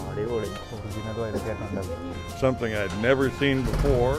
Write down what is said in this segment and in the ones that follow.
അടിപൊളി ഒറിജിനൽ വയലൊക്കെയായിട്ടുണ്ട് something I'd never seen before.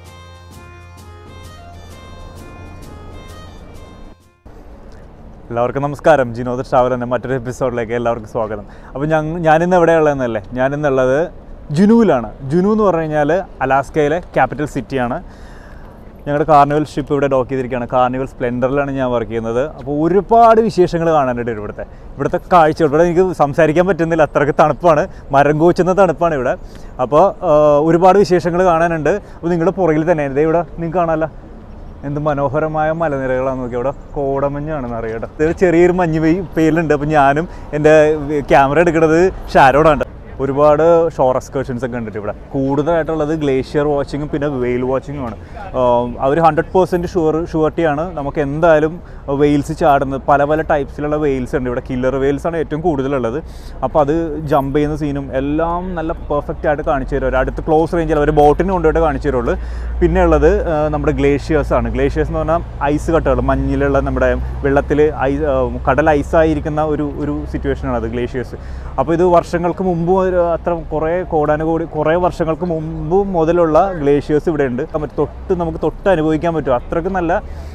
എല്ലാവർക്കും നമസ്കാരം ജിനോദ് ട്രാവലറിൻ്റെ മറ്റൊരു എപ്പിസോഡിലേക്ക് എല്ലാവർക്കും സ്വാഗതം അപ്പോൾ ഞങ്ങൾ ഞാനിന്ന് എവിടെയുള്ളതെന്നല്ലേ ഞാനിന്നുള്ളത് ജുനുവിലാണ് ജുനു എന്ന് പറഞ്ഞു കഴിഞ്ഞാൽ അലാസ്കയിലെ ക്യാപിറ്റൽ സിറ്റിയാണ് ഞങ്ങളുടെ കാർണിവൽ ഷിപ്പ് ഇവിടെ ഡോക്ക് ചെയ്തിരിക്കുകയാണ് കാർണിവൽ സ്പ്ലെൻഡറിലാണ് ഞാൻ വർക്ക് ചെയ്യുന്നത് അപ്പോൾ ഒരുപാട് വിശേഷങ്ങൾ കാണാനുണ്ട് ഇവിടുത്തെ ഇവിടുത്തെ കാഴ്ച ഇവിടെ എനിക്ക് സംസാരിക്കാൻ പറ്റുന്നില്ല അത്രയ്ക്ക് തണുപ്പാണ് മരം കോച്ചുന്ന തണുപ്പാണ് ഇവിടെ അപ്പോൾ ആ, ഒരുപാട് വിശേഷങ്ങൾ കാണാനുണ്ട് അപ്പോൾ നിങ്ങളുടെ പുറകിൽ തന്നെ ഇതേ ഇവിടെ നിങ്ങൾക്ക് കാണാമല്ലോ എന്ത് മനോഹരമായ മലനിരകളാണ് നോക്കി അവിടെ കോടമഞ്ഞാണെന്ന് അറിയട്ടെ ഇത് ചെറിയൊരു മഞ്ഞ് പെയ് പെയ്യലുണ്ട് അപ്പം ഞാനും എൻ്റെ ക്യാമറ എടുക്കുന്നത് ഷാരോടാണ് ഒരുപാട് ഷോർ എക്സ്കർഷൻസ് ഒക്കെ ഉണ്ട് ഇവിടെ കൂടുതലായിട്ടുള്ളത് ഗ്ലേഷ്യർ വാച്ചിങ്ങും പിന്നെ വെയിൽ വാച്ചിങ്ങും ആണ് അവർ ഹൺഡ്രഡ് പേഴ്സൻറ്റ് ഷുവർ ഷുവർട്ടിയാണ് നമുക്ക് എന്തായാലും വെയിൽസ് ചാടുന്നത് പല പല ടൈപ്സിലുള്ള വെയിൽസ് ഉണ്ട് ഇവിടെ കില്ലർ വെയിൽസ് ആണ് ഏറ്റവും കൂടുതലുള്ളത് അപ്പോൾ അത് ജമ്പ് ചെയ്യുന്ന സീനും എല്ലാം നല്ല പെർഫെക്റ്റ് ആയിട്ട് കാണിച്ചു തരും ഒരു അടുത്ത് ക്ലോസ് റേഞ്ചിൽ അവർ ബോട്ടിന് കൊണ്ടുപോയിട്ട് കാണിച്ചു തരുള്ളൂ പിന്നെ ഉള്ളത് ആ, നമ്മുടെ ഗ്ലേഷ്യേഴ്സ് ആണ് ഗ്ലേഷ്യേഴ്സ് എന്ന് പറഞ്ഞാൽ ഐസ് കട്ടകൾ മഞ്ഞിലുള്ള നമ്മുടെ വെള്ളത്തിൽ ഐസ് കടൽ ഐസായിരിക്കുന്ന ഒരു ഒരു സിറ്റുവേഷനാണ് അത് ഗ്ലേഷ്യേഴ്സ് അപ്പോൾ ഇത് വർഷങ്ങൾക്ക് മുമ്പ് ഒരു അത്ര കുറേ കോടാനുകൂടി കുറേ വർഷങ്ങൾക്ക് മുമ്പ് മുതലുള്ള ഗ്ലേഷ്യേഴ്സ് ഇവിടെ ഉണ്ട് മറ്റേ തൊട്ട് നമുക്ക് തൊട്ട് അനുഭവിക്കാൻ പറ്റും അത്രയ്ക്ക് നല്ല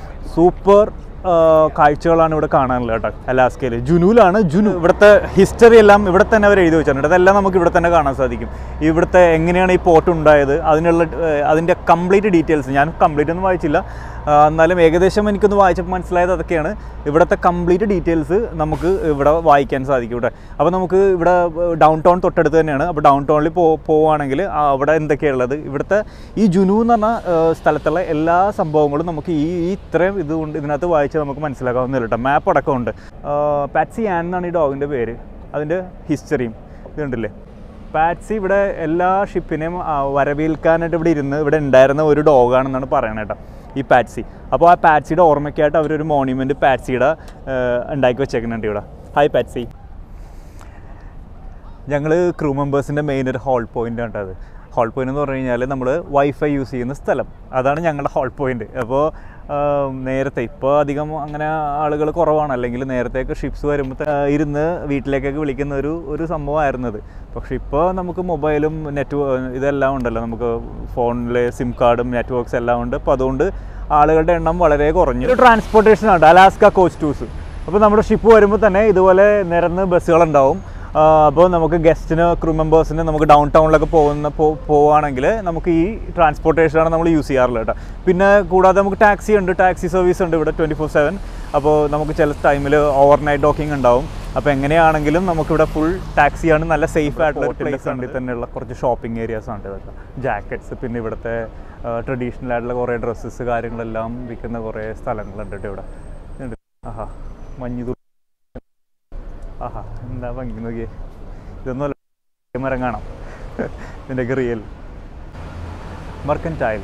സൂപ്പർ ആ, കാഴ്ചകളാണ് ഇവിടെ കാണാനുള്ളത് കേട്ടോ അലാസ്കയിൽ ജുനുവിലാണ് ജുനു ഇവിടുത്തെ ഹിസ്റ്ററി എല്ലാം ഇവിടെ തന്നെ അവർ എഴുതി വെച്ചിട്ടുണ്ട് അതെല്ലാം നമുക്ക് ഇവിടെ തന്നെ കാണാൻ സാധിക്കും ഇവിടുത്തെ എങ്ങനെയാണ് ഈ പോർട്ട് ഉണ്ടായത് അതിനുള്ള ഏഹ്, അതിൻ്റെ കംപ്ലീറ്റ് ഡീറ്റെയിൽസ് ഞാൻ കംപ്ലീറ്റ് ഒന്നും വായിച്ചില്ല ആ, എന്നാലും ഏകദേശം എനിക്കൊന്ന് വായിച്ചപ്പോൾ മനസ്സിലായത് അതൊക്കെയാണ് ഇവിടുത്തെ കംപ്ലീറ്റ് ഡീറ്റെയിൽസ് നമുക്ക് ഇവിടെ വായിക്കാൻ സാധിക്കും ഇവിടെ അപ്പോൾ നമുക്ക് ഇവിടെ ഡൗൺ ടൗൺ തൊട്ടടുത്ത് തന്നെയാണ് അപ്പോൾ ഡൗൺ ടൗണിൽ പോ പോവുകയാണെങ്കിൽ ആ, അവിടെ എന്തൊക്കെയുള്ളത് ഇവിടുത്തെ ഈ ജുനു എന്ന് പറഞ്ഞ ആ, സ്ഥലത്തുള്ള എല്ലാ സംഭവങ്ങളും നമുക്ക് ഈ ഈ ഇത്രയും ഇത് കൊണ്ട് ഇതിനകത്ത് വായിച്ചാൽ നമുക്ക് മനസ്സിലാക്കാവുന്നില്ല കേട്ടോ മാപ്പ് അടക്കമുണ്ട് ആ, പാറ്റ്സി ആൻ എന്നാണ് ഈ ഡോഗിൻ്റെ പേര് അതിൻ്റെ ഹിസ്റ്ററിയും ഇതുണ്ടല്ലേ പാറ്റ്സി ഇവിടെ എല്ലാ ഷിപ്പിനെയും ആ, വരവേൽക്കാനായിട്ട് ഇവിടെ ഇരുന്ന് ഇവിടെ ഉണ്ടായിരുന്ന ഒരു ഡോഗാണെന്നാണ് പറയണത് കേട്ടോ ഈ പാറ്റ്സി അപ്പോൾ ആ പാറ്റ്സിയുടെ ഓർമ്മയ്ക്കായിട്ട് അവരൊരു മോണ്യുമെൻറ്റ് പാറ്റ്സിയുടെ ആ, ഉണ്ടാക്കി വെച്ചേക്കുന്നുണ്ട് ഇവിടെ ഹായ് പാറ്റ്സി ഞങ്ങൾ ക്രൂ മെമ്പേഴ്സിൻ്റെ മെയിൻ ഒരു ഹോൾ പോയിൻ്റ് ആണ് അത് ഹോൾ പോയിന്റ് എന്ന് പറഞ്ഞു കഴിഞ്ഞാൽ നമ്മൾ വൈഫൈ യൂസ് ചെയ്യുന്ന സ്ഥലം അതാണ് ഞങ്ങളുടെ ഹോൾ പോയിന്റ് അപ്പോൾ നേരത്തെ ഇപ്പോൾ അധികം അങ്ങനെ ആളുകൾ കുറവാണ് അല്ലെങ്കിൽ നേരത്തെയൊക്കെ ഷിപ്സ് വരുമ്പോൾ ത- ആ, ഇരുന്ന് വീട്ടിലേക്കൊക്കെ വിളിക്കുന്ന ഒരു ഒരു സംഭവമായിരുന്നു അത് പക്ഷേ ഇപ്പോൾ നമുക്ക് മൊബൈലും നെറ്റ് ഇതെല്ലാം ഉണ്ടല്ലോ നമുക്ക് ഫോണിൽ സിം കാർഡും നെറ്റ്വർക്ക്സ് എല്ലാം ഉണ്ട് അപ്പോൾ അതുകൊണ്ട് ആളുകളുടെ എണ്ണം വളരെ കുറഞ്ഞു ട്രാൻസ്പോർട്ടേഷൻ ഉണ്ട് അലാസ്ക കോച്ച് ടൂസ് അപ്പോൾ നമ്മുടെ ഷിപ്പ് വരുമ്പോൾ തന്നെ ഇതുപോലെ നിരന്ന് ബസ്സുകളുണ്ടാവും അപ്പോൾ നമുക്ക് ഗസ്റ്റിന് ക്രൂ മെമ്പേഴ്സിന് നമുക്ക് ഡൗൺ ടൗണിലൊക്കെ പോകുന്ന പോ- പോവുകയാണെങ്കിൽ നമുക്ക് ഈ ട്രാൻസ്പോർട്ടേഷനാണ് നമ്മൾ യൂസ് ചെയ്യാറുള്ളത് കേട്ടോ പിന്നെ കൂടാതെ നമുക്ക് ടാക്സി ഉണ്ട് ടാക്സി സർവീസ് ഉണ്ട് ഇവിടെ ട്വൻറ്റി ഫോർ സെവൻ അപ്പോൾ നമുക്ക് ചില ടൈമിൽ ഓവർ നൈറ്റ് ഡോക്കിംഗ് ഉണ്ടാവും അപ്പോൾ എങ്ങനെയാണെങ്കിലും നമുക്കിവിടെ ഫുൾ ടാക്സിയാണ് നല്ല സേഫ് ആയിട്ടുള്ള ഒരു പ്ലേസ് ഉണ്ട് തന്നെയുള്ള കുറച്ച് ഷോപ്പിംഗ് ഏരിയാസ് ആണ് ഇതൊക്കെ ജാക്കറ്റ്സ് പിന്നെ ഇവിടുത്തെ ട്രഡീഷണൽ ആയിട്ടുള്ള കുറേ ഡ്രസ്സസ് കാര്യങ്ങളെല്ലാം വിൽക്കുന്ന കുറേ സ്ഥലങ്ങളുണ്ട് കേട്ടോ ഇവിടെ ഇതുണ്ട്. ആഹാ മഞ്ഞു തു- ആഹാ എന്താ ഭംഗി നോക്കിയേ ഇതൊന്നും അല്ല മരം കാണാം ഇതിൻ്റെയൊക്കെ റിയൽ മർക്കൻറ്റൈൽ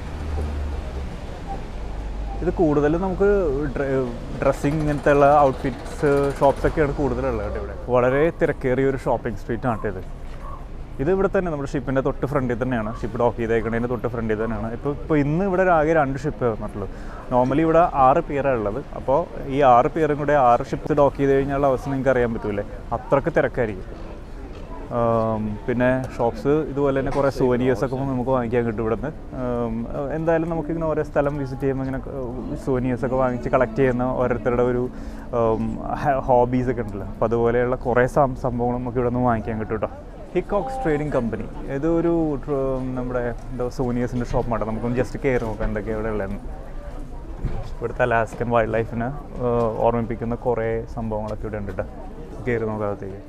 ഇത് കൂടുതലും നമുക്ക് ഡ്രസ്സിങ് ഇങ്ങനത്തെ ഉള്ള ഔട്ട്ഫിറ്റ്സ് ഷോപ്സ് ഒക്കെയാണ് കൂടുതലുള്ളത് കേട്ടോ ഇവിടെ വളരെ തിരക്കേറിയ ഒരു ഷോപ്പിംഗ് സ്ട്രീറ്റ് ആണ് ഇത് ഇത് ഇവിടെ തന്നെ നമ്മുടെ ഷിപ്പിൻ്റെ തൊട്ട് ഫ്രണ്ടിൽ തന്നെയാണ് ഷിപ്പ് ഡോക്ക് ചെയ്തേക്കുന്നതിൻ്റെ തൊട്ട് ഫ്രണ്ടിൽ തന്നെയാണ് ഇപ്പോൾ ഇപ്പോൾ ഇന്ന് ഇവിടെ ആകെ രണ്ട് ഷിപ്പ് വന്നിട്ടുള്ളൂ നോർമലി ഇവിടെ ആറ് പേരാണ് ഉള്ളത് അപ്പോൾ ഈ ആറ് പേരും കൂടെ ആറ് ഷിപ്പ് ഡോക്ക് ചെയ്ത് കഴിഞ്ഞാൽ അവസ്ഥ നിങ്ങൾക്ക് അറിയാൻ പറ്റൂലേ അത്രയ്ക്ക് തിരക്കായിരിക്കും ആം, പിന്നെ ഷോപ്സ് ഇതുപോലെ തന്നെ കുറേ സുവനിയേഴ്സ് ഒക്കെ നമുക്ക് വാങ്ങിക്കാൻ കിട്ടും ഇവിടെ നിന്ന് എന്തായാലും നമുക്കിങ്ങനെ ഓരോ സ്ഥലം വിസിറ്റ് ചെയ്യുമ്പോൾ ഇങ്ങനെ സുവനിയേഴ്സ് ഒക്കെ വാങ്ങിച്ച് കളക്ട് ചെയ്യുന്ന ഓരോരുത്തരുടെ ഒരു ഹോബീസ് ഒക്കെ ഉണ്ടല്ലോ അപ്പോൾ അതുപോലെയുള്ള കുറേ സം- സംഭവങ്ങൾ നമുക്ക് ഇവിടെ നിന്ന് വാങ്ങിക്കാൻ കിട്ടും കേട്ടോ ഹിക്കോക്സ് ട്രേഡിംഗ് കമ്പനി ഇത് ഒരു ട്ര- നമ്മുടെ എന്താ സോനിയേഴ്സിൻ്റെ ഷോപ്പാണ് നമുക്കൊന്ന് ജസ്റ്റ് കയറി നോക്കാം എന്തൊക്കെയാണ് ഇവിടെ ഉള്ളതെന്ന് ഇവിടുത്തെ അലാസ്കൻ വൈൽഡ് ലൈഫിനെ ഓർമ്മിപ്പിക്കുന്ന കുറേ സംഭവങ്ങളൊക്കെ ഇവിടെ ഉണ്ട് കേട്ടോ കയറി നോക്കാത്തേക്ക്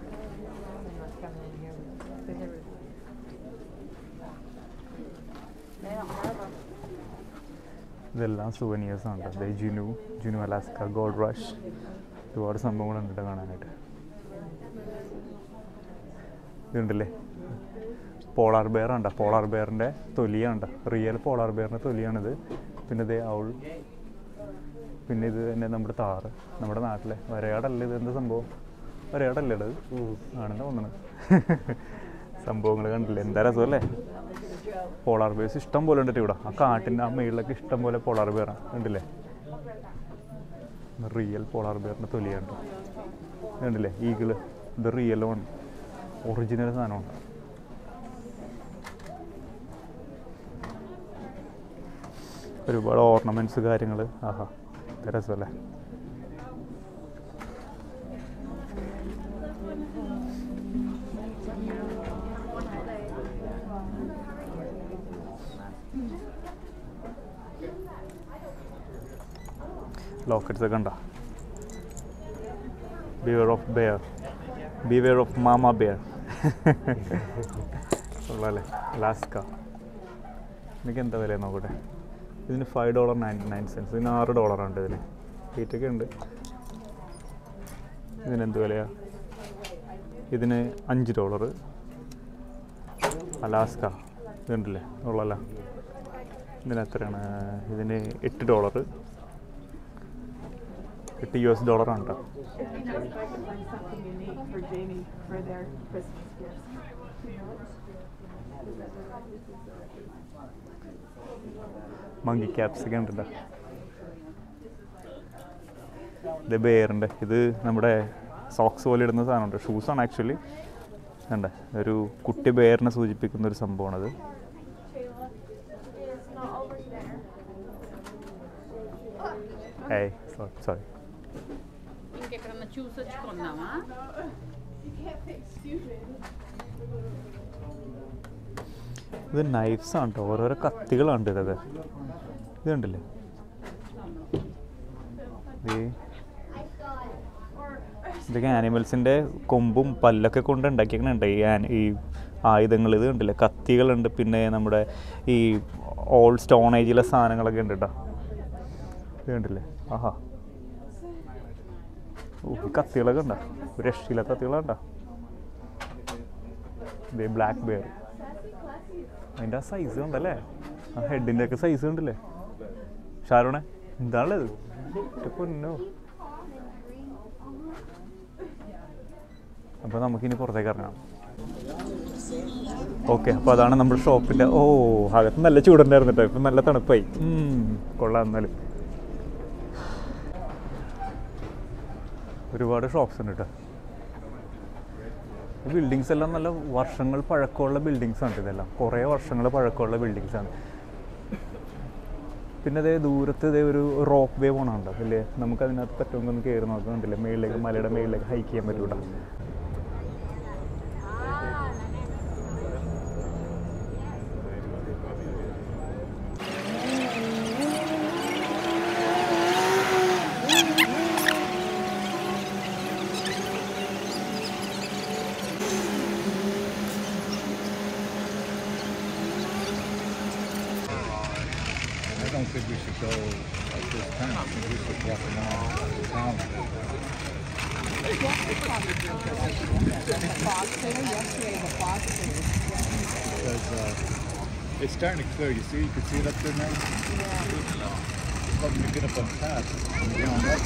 ഇതെല്ലാം സുവനിയേഴ്സ് ആണ് കേട്ടോ. ദേ Juneau Juneau Alaska gold rush ഒരുപാട് സംഭവങ്ങളുണ്ട് കേട്ടോ കാണാനായിട്ട് ഇതുണ്ടല്ലേ പോളാർ ബെയർ ഉണ്ട് പോളാർ ബെയറിൻ്റെ തൊലിയാണ് റിയൽ പോളാർ ബെയറിൻ്റെ തൊലിയാണിത് പിന്നെ ഇതേ ഔൾ പിന്നെ ഇത് തന്നെ നമ്മുടെ താറ് നമ്മുടെ നാട്ടിലെ വരയാടല്ലേ ഇത് എന്താ സംഭവം വരയാടല്ലേ ഇത് ആണെന്ന് തോന്നണത് സംഭവങ്ങൾ കണ്ടില്ലേ എന്താ രസമല്ലേ പോളാർ ബേസ് ഇഷ്ടം പോലെ ഉണ്ട് ഇവിടെ ആ കാട്ടിൻ്റെ ആ മേളിലൊക്കെ ഇഷ്ടം പോലെ പോളാർ ബെയറാണ് കണ്ടില്ലേ റിയൽ പോളാർ ബെയറിൻ്റെ തൊലിയുണ്ട് കണ്ടില്ലേ ഈഗിള് ഇത് റിയലുമാണ് ഒറിജിനൽ സാധനമാണ് ഒരുപാട് ഓർണമെന്റ്സ് കാര്യങ്ങൾ ആഹാ ഇത് രസമല്ലേ ലോക്കറ്റ്സ് ഒക്കെ ഉണ്ടോ beware of bear beware of mama bear ഉള്ളല്ലേ ലാസ്ക എനിക്ക് എന്താ വില നോക്കട്ടെ ഇതിന് five dollar ninety nine cents ഇതിന് ആറ് ഡോളറുണ്ട് ഇതിന് റേറ്റൊക്കെ ഉണ്ട് ഇതിനെന്ത് വിലയാ ഇതിന് അഞ്ച് ഡോളർ അലാസ്ക ഇതുണ്ടല്ലേ ഉള്ളല്ല ഇതിന് എത്രയാണ് ഇതിന് എട്ട് ഡോളർ എട്ട് യു എസ് ഡോളറാണ് കേട്ടോ If you know, if I could find something unique for Jamie for their Christmas gifts. Monkey caps ഒക്കെ ഉണ്ടല്ലോ ഇത് ബെയറിൻ്റെ ഇത് നമ്മുടെ സോക്സ് പോലെ ഇടുന്ന സാധനമുണ്ട് ഷൂസാണ് ആക്ച്വലി ഉണ്ട് ഒരു കുട്ടി ബെയറിനെ സൂചിപ്പിക്കുന്ന ഒരു സംഭവമാണത് ഏയ് സോറി സോറി ఇంకెక్కడన్నా చూసొచ్చుకుందామా ഇത് നൈഫ്സ് ആണ് കേട്ടോ ഓരോരോ കത്തികളാണ് ഇതൊക്കെ ഇത് കണ്ടില്ലേ ദേ. ഇതൊക്കെ ആനിമൽസിൻ്റെ കൊമ്പും പല്ലൊക്കെ കൊണ്ട് ഉണ്ടാക്കിയേക്കണുണ്ട് ഈ ആന ഈ ആയുധങ്ങൾ ഇത് കണ്ടില്ലേ കത്തികളുണ്ട് പിന്നെ നമ്മുടെ ഈ ഓൾഡ് സ്റ്റോൺ ഏജിലെ സാധനങ്ങളൊക്കെ ഉണ്ട് കേട്ടോ ഇത് കണ്ടില്ലേ ആഹാ ഓ ഈ കത്തികളൊക്കെ ഉണ്ടോ ഒരു രക്ഷയില്ല കത്തികളുണ്ടോ ഇതേ ബ്ലാക്ക് ബെയർ അതിൻ്റെ ആ സൈസ് ഉണ്ടല്ലേ ആ ഹെഡിൻ്റെ ഒക്കെ സൈസ് ഉണ്ടല്ലേ ഷാരോണെ എന്താണത് പൊന്നോ അപ്പോൾ നമുക്കിനി പുറത്തേക്ക് ഇറങ്ങാം ഓക്കെ അപ്പോൾ അതാണ് നമ്മുടെ ഷോപ്പിൻ്റെ ഓ അകത്ത് നല്ല ചൂടുണ്ടായിരുന്നു കേട്ടോ ഇപ്പം നല്ല തണുപ്പായി ഉം, കൊള്ളാം എന്നാലും ഒരുപാട് ഷോപ്സ് ഉണ്ട് കേട്ടോ ഈ ബിൽഡിങ്സ് എല്ലാം നല്ല വർഷങ്ങൾ പഴക്കമുള്ള ബിൽഡിങ്സ് ആണ് ഇതെല്ലാം കുറേ വർഷങ്ങൾ പഴക്കമുള്ള ബിൽഡിങ്സ് ആണ് പിന്നെ അതേ ദൂരത്ത് ഇതേ ഒരു റോപ്പ് വേ പോണുണ്ട് അതില്ലേ നമുക്ക് അതിനകത്ത് പറ്റുമെങ്കിൽ ഒന്ന് കയറി നോക്കുന്നുണ്ടല്ലേ മേളിലേക്ക് മലയുടെ മേളിലേക്ക് ഹൈക്ക് ചെയ്യാൻ പറ്റൂല I don't think we should go at this time. I think we should walk around the town. Because uh, it's starting to clear. You see, you can see it up there now. It's starting to get up on top. and down up.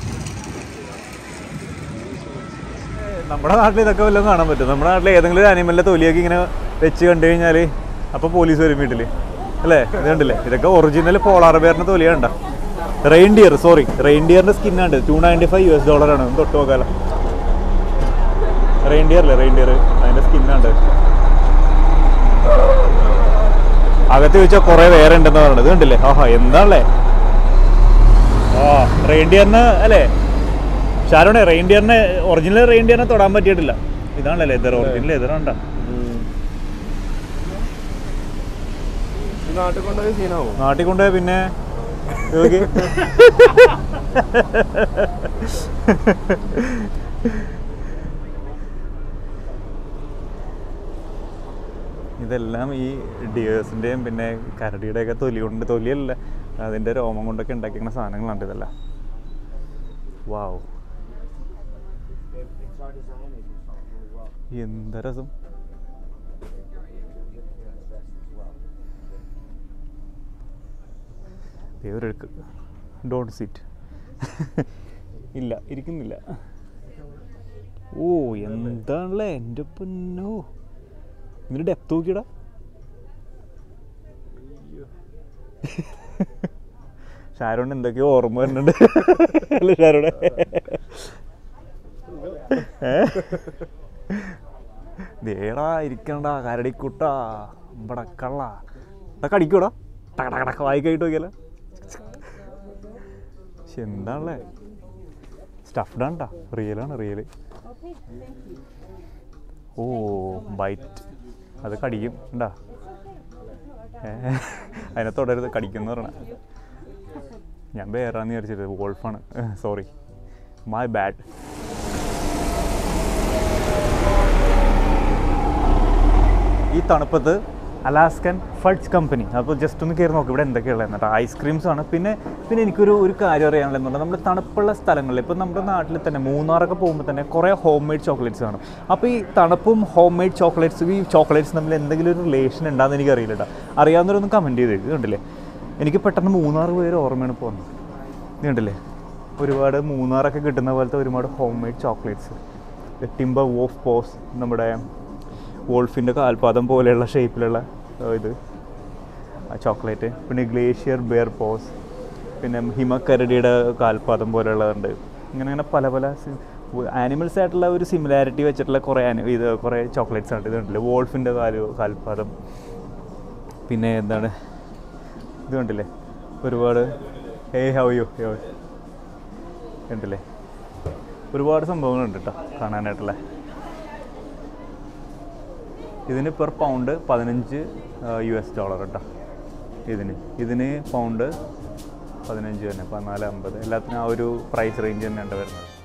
നമ്മുടെ നാട്ടിൽ ഇതൊക്കെ വല്ലതും കാണാൻ പറ്റും നമ്മുടെ നാട്ടിൽ ഏതെങ്കിലും ഒരു അനിമലിൻ്റെ തൊലിയൊക്കെ ഇങ്ങനെ വെച്ച് കണ്ടു കഴിഞ്ഞാൽ അപ്പോൾ പോലീസ് വരും വീട്ടിൽ അല്ലേ ഇത് കണ്ടില്ലേ ഇതൊക്കെ ഒറിജിനൽ പോളാർ ബെയറിൻ്റെ തൊലിയാണ് റെയിൻഡിയർ സോറി റെയിൻഡിയറിൻ്റെ സ്കിന്നാണ് two ninety five U S ഡോളറാണ് ഒന്ന് തൊട്ട് നോക്കാലോ റെയിൻഡിയർ അല്ലേ റെയിൻഡിയർ അതിൻ്റെ സ്കിന്നാണ് അകത്ത് ചോദിച്ചാൽ കുറേ വേറെ ഉണ്ടെന്ന് പറയുന്നത് ഇത് കണ്ടില്ലേ ആഹാ എന്താണല്ലേ ആ റെയിൻഡിയറിന് അല്ലേ ഷാരോണെ റെയിൻഡിയറിനെ ഒറിജിനൽ റെയിൻഡിയറിനെ തൊടാൻ പറ്റിയിട്ടില്ല ഇതാണല്ലേ ലെതർ ഒറിജിനൽ ലെതർ ഉണ്ടോ നാട്ടിൽ കൊണ്ടുപോയി സീനാവും നാട്ടിൽ കൊണ്ടുപോയി പിന്നെ നോക്കി. ഇതെല്ലാം ഈ ഡിയേഴ്സിൻ്റെയും പിന്നെ കരടിയുടെയൊക്കെ തൊലി കൊണ്ട് തൊലിയല്ല അതിൻ്റെ രോമം കൊണ്ടൊക്കെ ഉണ്ടാക്കിക്കുന്ന സാധനങ്ങളാണ് ഇതെല്ലാം വാവ് എന്ത് രസം ദൈവരൊഴുക്ക് ഡോണ്ട് സിറ്റ് ഇല്ല ഇരിക്കുന്നില്ല ഓ എന്താണല്ലേ എൻ്റെ പൊന്നോ ഇതിന് ഡെപ്ത് നോക്കിയടാ ഷാരോൺ എന്തൊക്കെയോ ഓർമ്മ വരുന്നുണ്ട് അല്ലേ ഷാരോടെ ഏ ദേടാ ഇരിക്കണ്ട കരടിക്കുട്ടാ ഇവിടെ കള്ള ഇതാ കടിക്കൂടാ ടക ടക ടക വായി കഴിഞ്ഞിട്ട് നോക്കിയാലോ പക്ഷെ എന്താണല്ലേ സ്റ്റഫ്ഡാണ് കേട്ടോ റിയലാണ് റിയൽ ഓ ബൈറ്റ് അത് കടിക്കും ഉണ്ടാ അതിനെ തുടരുത് കടിക്കുന്ന പറയണ ഞാൻ വേറാന്ന് വിചാരിച്ചത് വോൾഫാണ് സോറി മൈ ബാഡ് ഈ തണുപ്പത്ത് അലാസ്കൻ ഫഡ്സ് കമ്പനി അപ്പോൾ ജസ്റ്റ് ഒന്ന് കയറി നോക്കി ഇവിടെ എന്തൊക്കെയുള്ളത് കേട്ടോ ഐസ്ക്രീംസ് ആണ് പിന്നെ പിന്നെ എനിക്കൊരു ഒരു കാര്യം അറിയാനുള്ളത് പറഞ്ഞാൽ നമ്മുടെ തണുപ്പുള്ള സ്ഥലങ്ങളിൽ ഇപ്പോൾ നമ്മുടെ നാട്ടിൽ തന്നെ മൂന്നാറൊക്കെ പോകുമ്പോൾ തന്നെ കുറേ ഹോം മെയ്ഡ് ചോക്ലേറ്റ്സ് കാണും അപ്പോൾ ഈ തണുപ്പും ഹോം മെയ്ഡ് ചോക്ലേറ്റ്സും ഈ ചോക്ലേറ്റ്സ് തമ്മിൽ എന്തെങ്കിലും ഒരു റിലേഷൻ ഉണ്ടാകുന്ന എനിക്ക് അറിയില്ല കേട്ടോ അറിയാവുന്നവരൊന്ന് കമൻറ്റ് ചെയ്തേക്ക് കണ്ടില്ലേ എനിക്ക് പെട്ടെന്ന് മൂന്നാറ് പേര് ഓർമ്മയാണ് പോകുന്നത് ഇത് കണ്ടില്ലേ ഒരുപാട് മൂന്നാറൊക്കെ കിട്ടുന്ന പോലത്തെ ഒരുപാട് home made chocolates timber wolf paws നമ്മുടെ വോൾഫിൻ്റെ കാൽപാദം പോലെയുള്ള ഷേപ്പിലുള്ള ഇത് ചോക്ലേറ്റ് പിന്നെ ഗ്ലേഷ്യർ ബെയർ പോസ് പിന്നെ ഹിമക്കരടിയുടെ കാൽപാദം പോലെയുള്ളതുണ്ട് ഇങ്ങനെ അങ്ങനെ പല പല ആനിമൽസ് ആയിട്ടുള്ള ഒരു സിമിലാരിറ്റി വെച്ചിട്ടുള്ള കുറേ ആനി ഇത് കുറേ ചോക്ലേറ്റ്സ് ഉണ്ട് ഇതുണ്ടല്ലേ വോൾഫിൻ്റെ കാല് കാൽപാദം പിന്നെ എന്താണ് ഇത് കണ്ടില്ലേ ഒരുപാട് ഹേ ഹൗ യു കണ്ടില്ലേ ഒരുപാട് സംഭവങ്ങളുണ്ട് കേട്ടോ കാണാനായിട്ടുള്ള ഇതിന് പെർ പൗണ്ട് പതിനഞ്ച് യു എസ് ഡോളർ കേട്ടോ ഇതിന് ഇതിന് പൗണ്ട് പതിനഞ്ച് തന്നെ പതിനാല് അമ്പത് എല്ലാത്തിനും ആ ഒരു പ്രൈസ് റേഞ്ച് തന്നെയാണ് വരുന്നത്